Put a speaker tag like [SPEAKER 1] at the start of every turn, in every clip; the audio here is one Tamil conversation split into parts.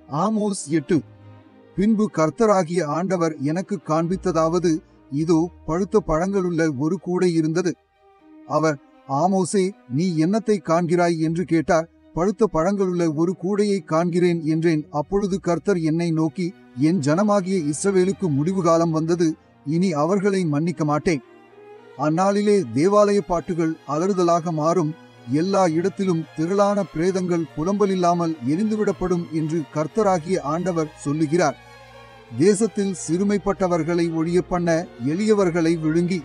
[SPEAKER 1] ஆமோஸ் எட்டு பின்பு கர்த்தராகிய ஆண்டவர் எனக்கு காண்பித்ததாவது இதோ பழுத்த பழங்களுள்ள ஒரு கூடை இருந்தது அவர் ஆமோசே நீ என்னத்தை காண்கிறாய் என்று கேட்டார் பழுத்த பழங்களுள்ள ஒரு கூடையை காண்கிறேன் என்றேன் அப்பொழுது கர்த்தர் என்னை நோக்கி என் ஜனமாகிய இஸ்ரவேலுக்கு முடிவு காலம் வந்தது இனி அவர்களை மன்னிக்க மாட்டேன் அந்நாளிலே தேவாலய பாட்டுகள் அலறுதலாக மாறும் எல்லா இடத்திலும் திரளான பிரேதங்கள் புலம்பலில்லாமல் எரிந்துவிடப்படும் என்று கர்த்தராகிய ஆண்டவர் சொல்லுகிறார் தேசத்தில் சிறுமைப்பட்டவர்களை ஒழிய பண்ண எளியவர்களை விழுங்கி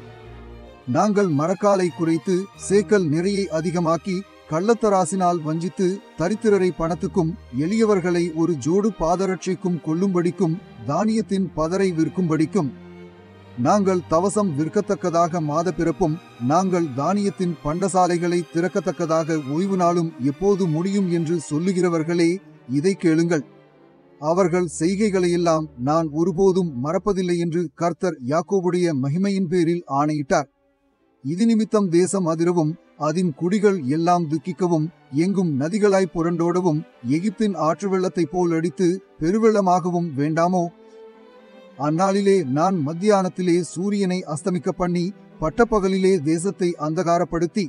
[SPEAKER 1] நாங்கள் மரக்காலை குறைத்து சேக்கல் நிறையை அதிகமாக்கி கள்ளத்தராசினால் வஞ்சித்து தரித்திரரை பணத்துக்கும் எளியவர்களை ஒரு ஜோடு பாதரட்சைக்கும் கொள்ளும்படிக்கும் தானியத்தின் பதரை விற்கும்படிக்கும் நாங்கள் தவசம் விற்கத்தக்கதாக மாத பிறப்பும் நாங்கள் தானியத்தின் பண்டசாலைகளை திறக்கத்தக்கதாக ஓய்வு நாளும் எப்போது முடியும் என்று சொல்லுகிறவர்களே இதை கேளுங்கள் அவர்கள் செய்கைகளையெல்லாம் நான் ஒருபோதும் மறப்பதில்லை என்று கர்த்தர் யாக்கோபுடைய மகிமையின் பேரில் ஆணையிட்டார் இது நிமித்தம் தேசம் அதிரவும் அதன் குடிகள் எல்லாம் துக்கிக்கவும் எங்கும் நதிகளாய் புரண்டோடவும் எகிப்தின் ஆற்று வெள்ளத்தைப் போல் அடித்து பெருவெள்ளமாகவும் வேண்டாமோ அந்நாளிலே நான் மத்தியானத்திலே சூரியனை அஸ்தமிக்க பண்ணி பட்டப்பகலிலே தேசத்தை அந்தகாரப்படுத்தி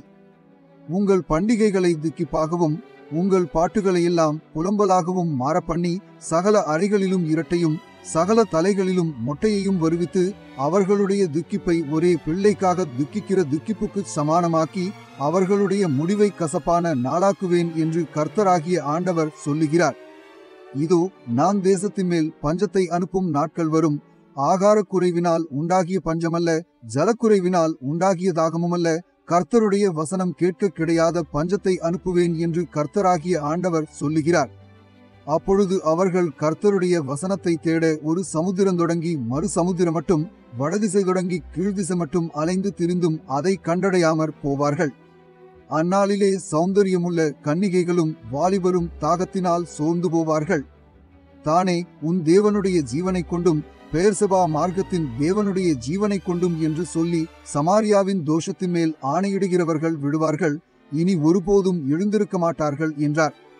[SPEAKER 1] உங்கள் பண்டிகைகளை திக்கிப்பாகவும் உங்கள் பாட்டுகளையெல்லாம் புலம்பலாகவும் மாறப்பண்ணி சகல அறைகளிலும் இரட்டையும் சகல தலைகளிலும் மொட்டையையும் வருவித்து அவர்களுடைய துக்கிப்பை ஒரே பிள்ளைக்காக துக்கிக்கிற துக்கிப்புக்கு சமானமாக்கி அவர்களுடைய முடிவை கசப்பான நாளாக்குவேன் என்று கர்த்தராகிய ஆண்டவர் சொல்லுகிறார் இதோ நான் தேசத்தின் மேல் பஞ்சத்தை அனுப்பும் நாட்கள் வரும் ஆகாரக் குறைவினால் உண்டாகிய பஞ்சமல்ல ஜலக்குறைவினால் உண்டாகிய தாகமுமல்ல கர்த்தருடைய வசனம் கேட்க கிடையாத பஞ்சத்தை அனுப்புவேன் என்று கர்த்தராகிய ஆண்டவர் சொல்லுகிறார் அப்பொழுது அவர்கள் கர்த்தருடைய வசனத்தை தேட ஒரு சமுத்திரம் தொடங்கி மறு சமுத்திரம் மட்டும் வடதிசை தொடங்கி கீழ்திசை மட்டும் அலைந்து திரிந்தும் அதை கண்டடையாமற் போவார்கள் அந்நாளிலே சௌந்தரியமுள்ள கன்னிகைகளும் வாலிபரும் தாகத்தினால் சோர்ந்து போவார்கள் தானே உன் தேவனுடைய ஜீவனைக் கொண்டும் பெயர்சபா மார்க்கத்தின் தேவனுடைய ஜீவனைக் கொண்டும் என்று சொல்லி சமாரியாவின் தோஷத்தின் மேல் ஆணையிடுகிறவர்கள் விடுவார்கள் இனி ஒருபோதும் எழுந்திருக்க மாட்டார்கள் என்றார்